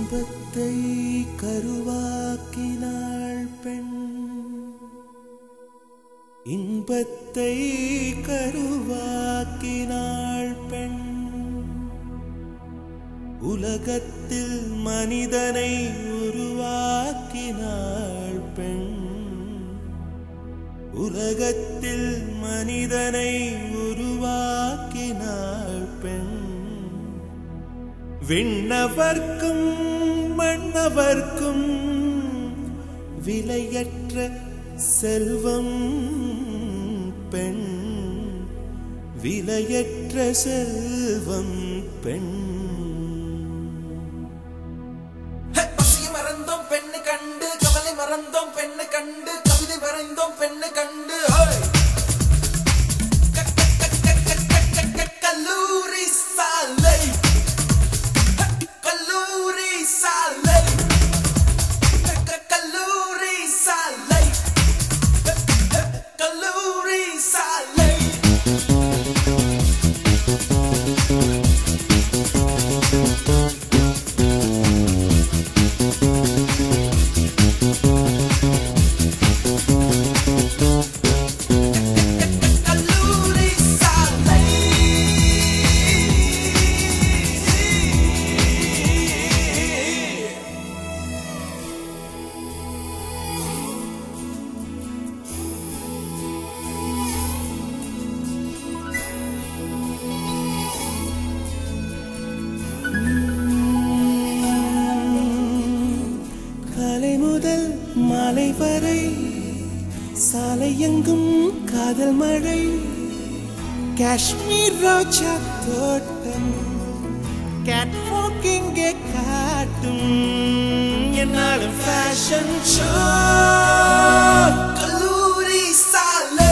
இன்பத்தை கருவாக்கினாள் பெண் இன்பத்தை கருவாக்கினாள் பெண் உலகத்தில் மனிதனை உருவாக்கினாள் பெண் உலகத்தில் மனிதனை உருவாக்கினாள் பெண் விண்ணவர்க்கும் மண்ணவர்க்கும் விலையற்ற செல்வம் பெண் விலையற்ற செல்வம் பெண் பசியை மறந்தோம் பெண்ணு கண்டு கவலை மறந்தோம் பெண்ணு கண்டு கவிதை வரைந்தோம் பெண்ணு கண்டு ஹோய்! க- க- க- க- க- க- க- க- கல்லூரி சாலை ஹ! கல்லூரி சாலை க- க- கல்லூரி சாலை ஹ! ஹ! கல்லூரி சாலை கல்லூரி சாலை காலை முதல் மாலை வரை சாலை எங்கும் காதல் மழை காஷ்மீர் ரோஜா தோட்டம் கேட் வாக்கிங்கே காட்டும் என்னாலும் ஃபேஷன் ஷோ கல்லூரி சாலை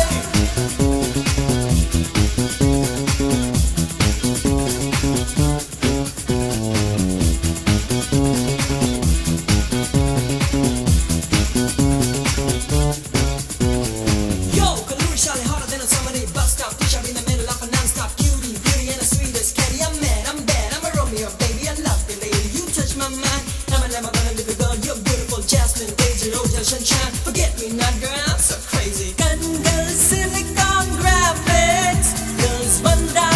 Yo, Kalluri Shale harder than a summer day bus stop. Push up in the middle of a non-stop cutie, beauty and the sweetest candy. I'm mad, I'm bad, I'm a Romeo, baby. I love you, lady. You touch my mind. I'm a never gonna live girl. You're beautiful, Jasmine, Daisy, Roja, Sunshine. Forget me not, girl. I'm so crazy. Gun, girl, silicon graphics. Girls, Bandai